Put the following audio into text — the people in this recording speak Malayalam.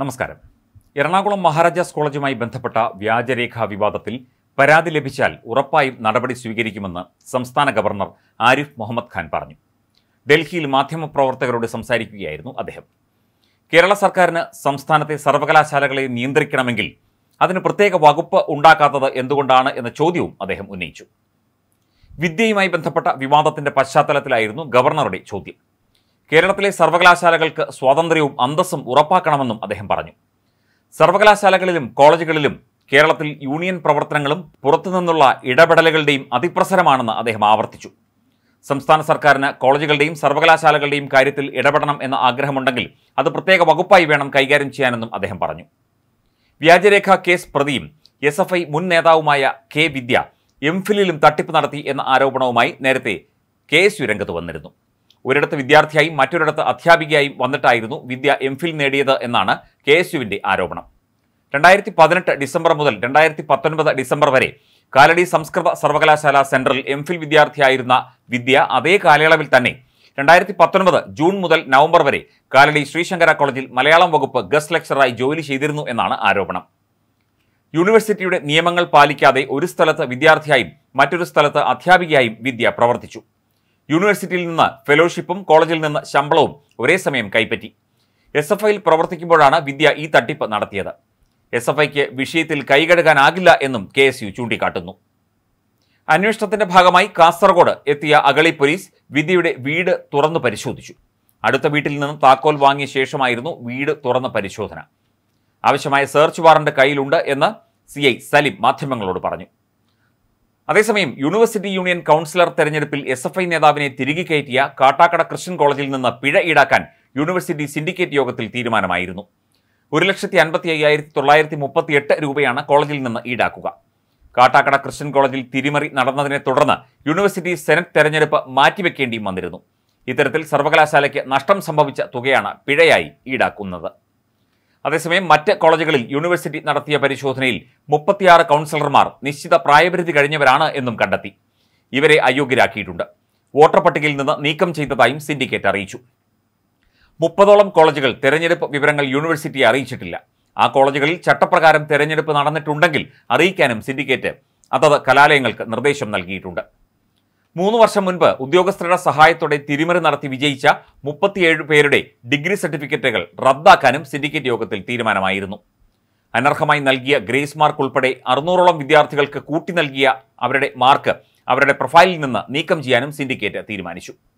നമസ്കാരം എറണാകുളം മഹാരാജാസ് കോളേജുമായി ബന്ധപ്പെട്ട വ്യാജരേഖാ വിവാദത്തിൽ പരാതി ലഭിച്ചാൽ ഉറപ്പായും നടപടി സ്വീകരിക്കുമെന്ന് സംസ്ഥാന ഗവർണർ ആരിഫ് മുഹമ്മദ് ഖാൻ പറഞ്ഞു ഡൽഹിയിൽ മാധ്യമപ്രവർത്തകരോട് സംസാരിക്കുകയായിരുന്നു അദ്ദേഹം കേരള സർക്കാരിന് സംസ്ഥാനത്തെ സർവകലാശാലകളെ നിയന്ത്രിക്കണമെങ്കിൽ അതിന് പ്രത്യേക വകുപ്പ് ഉണ്ടാക്കാത്തത് എന്തുകൊണ്ടാണ് എന്ന ചോദ്യവും അദ്ദേഹം ഉന്നയിച്ചു വിദ്യയുമായി ബന്ധപ്പെട്ട വിവാദത്തിന്റെ പശ്ചാത്തലത്തിലായിരുന്നു ഗവർണറുടെ ചോദ്യം കേരളത്തിലെ സർവകലാശാലകൾക്ക് സ്വാതന്ത്ര്യവും അന്തസ്സും ഉറപ്പാക്കണമെന്നും അദ്ദേഹം പറഞ്ഞു സർവകലാശാലകളിലും കോളേജുകളിലും കേരളത്തിൽ യൂണിയൻ പ്രവർത്തനങ്ങളും പുറത്തുനിന്നുള്ള ഇടപെടലുകളുടെയും അതിപ്രസരമാണെന്ന് അദ്ദേഹം ആവർത്തിച്ചു സംസ്ഥാന സർക്കാരിന് കോളേജുകളുടെയും സർവകലാശാലകളുടെയും കാര്യത്തിൽ ഇടപെടണം എന്ന ആഗ്രഹമുണ്ടെങ്കിൽ അത് പ്രത്യേക വകുപ്പായി വേണം കൈകാര്യം ചെയ്യാനെന്നും അദ്ദേഹം പറഞ്ഞു വ്യാജരേഖ കേസ് പ്രതിയും എസ് എഫ് ഐ മുൻ നേതാവുമായ കെ വിദ്യ എംഫിലിലും തട്ടിപ്പ് നടത്തി എന്ന ആരോപണവുമായി നേരത്തെ കെ എസ് യു രംഗത്ത് വന്നിരുന്നു ഒരിടത്ത് വിദ്യാർത്ഥിയായും മറ്റൊരിടത്ത് അധ്യാപികയായും വന്നിട്ടായിരുന്നു വിദ്യ എംഫിൽ നേടിയത് എന്നാണ് കെ എസ് യുവിന്റെ ആരോപണം രണ്ടായിരത്തി പതിനെട്ട് ഡിസംബർ മുതൽ രണ്ടായിരത്തി പത്തൊൻപത് ഡിസംബർ വരെ കാലടി സംസ്കൃത സർവകലാശാല സെൻട്രൽ എംഫിൽ വിദ്യാർത്ഥിയായിരുന്ന വിദ്യ അതേ കാലയളവിൽ തന്നെ രണ്ടായിരത്തി പത്തൊൻപത് ജൂൺ മുതൽ നവംബർ വരെ കാലടി ശ്രീശങ്കര കോളേജിൽ മലയാളം വകുപ്പ് ഗസ്റ്റ് ലെക്ചറായി ജോലി ചെയ്തിരുന്നു എന്നാണ് ആരോപണം യൂണിവേഴ്സിറ്റിയുടെ നിയമങ്ങൾ പാലിക്കാതെ ഒരു സ്ഥലത്ത് വിദ്യാർത്ഥിയായും മറ്റൊരു സ്ഥലത്ത് അധ്യാപികയായും വിദ്യ പ്രവർത്തിച്ചു യൂണിവേഴ്സിറ്റിയിൽ നിന്ന് ഫെലോഷിപ്പും കോളേജിൽ നിന്ന് ശമ്പളവും ഒരേ സമയം കൈപ്പറ്റി എസ് എഫ് ഐയിൽ പ്രവർത്തിക്കുമ്പോഴാണ് വിദ്യ ഈ തട്ടിപ്പ് നടത്തിയത് എസ് എഫ് ഐക്ക് വിഷയത്തിൽ കൈകഴുകാനാകില്ല എന്നും കെ എസ് യു ചൂണ്ടിക്കാട്ടുന്നു അന്വേഷണത്തിന്റെ ഭാഗമായി കാസർഗോഡ് എത്തിയ അഗളി പോലീസ് വിദ്യയുടെ വീട് തുറന്നു പരിശോധിച്ചു അടുത്ത വീട്ടിൽ നിന്നും താക്കോൽ വാങ്ങിയ ശേഷമായിരുന്നു വീട് തുറന്ന പരിശോധന ആവശ്യമായ സെർച്ച് വാറണ്ട് കയ്യിലുണ്ട് എന്ന് സി ഐ സലിം മാധ്യമങ്ങളോട് പറഞ്ഞു അതേസമയം യൂണിവേഴ്സിറ്റി യൂണിയൻ കൗൺസിലർ തെരഞ്ഞെടുപ്പിൽ എസ് എഫ് ഐ നേതാവിനെ തിരികെ കയറ്റിയ കാട്ടാക്കട ക്രിസ്ത്യൻ കോളേജിൽ നിന്ന് പിഴ ഈടാക്കാൻ യൂണിവേഴ്സിറ്റി സിൻഡിക്കേറ്റ് യോഗത്തിൽ തീരുമാനമായിരുന്നു ഒരു ലക്ഷത്തി അൻപത്തി അയ്യായിരത്തി തൊള്ളായിരത്തി മുപ്പത്തി എട്ട് രൂപയാണ് കോളേജിൽ നിന്ന് ഈടാക്കുക കാട്ടാക്കട ക്രിസ്ത്യൻ കോളേജിൽ തിരിമറി നടന്നതിനെ തുടർന്ന് യൂണിവേഴ്സിറ്റി സെനറ്റ് തെരഞ്ഞെടുപ്പ് മാറ്റിവെക്കേണ്ടിയും വന്നിരുന്നു ഇത്തരത്തിൽ സർവകലാശാലയ്ക്ക് നഷ്ടം സംഭവിച്ച തുകയാണ് പിഴയായി ഈടാക്കുന്നത് അതേസമയം മറ്റ് കോളേജുകളിൽ യൂണിവേഴ്സിറ്റി നടത്തിയ പരിശോധനയിൽ മുപ്പത്തിയാറ് കൗൺസിലർമാർ നിശ്ചിത പ്രായപരിധി കഴിഞ്ഞവരാണ് എന്നും കണ്ടെത്തി ഇവരെ അയോഗ്യരാക്കിയിട്ടുണ്ട് വോട്ടർ പട്ടികയിൽ നിന്ന് നീക്കം ചെയ്തതായും സിൻഡിക്കേറ്റ് അറിയിച്ചു മുപ്പതോളം കോളേജുകൾ തെരഞ്ഞെടുപ്പ് വിവരങ്ങൾ യൂണിവേഴ്സിറ്റിയെ അറിയിച്ചിട്ടില്ല ആ കോളേജുകളിൽ ചട്ടപ്രകാരം തെരഞ്ഞെടുപ്പ് നടന്നിട്ടുണ്ടെങ്കിൽ അറിയിക്കാനും സിൻഡിക്കേറ്റ് അതത് കലാലയങ്ങൾക്ക് നിർദ്ദേശം നൽകിയിട്ടുണ്ട് മൂന്ന് വർഷം മുൻപ് ഉദ്യോഗസ്ഥരുടെ സഹായത്തോടെ തിരിമറി നടത്തി വിജയിച്ച മുപ്പത്തിയേഴ് പേരുടെ ഡിഗ്രി സർട്ടിഫിക്കറ്റുകൾ റദ്ദാക്കാനും സിൻഡിക്കേറ്റ് യോഗത്തിൽ തീരുമാനമായിരുന്നു അനർഹമായി നൽകിയ ഗ്രേസ് മാർക്ക് ഉൾപ്പെടെ അറുന്നൂറോളം വിദ്യാർത്ഥികൾക്ക് കൂട്ടി നൽകിയ അവരുടെ മാർക്ക് അവരുടെ പ്രൊഫൈലിൽ നിന്ന് നീക്കം ചെയ്യാനും സിൻഡിക്കേറ്റ് തീരുമാനിച്ചു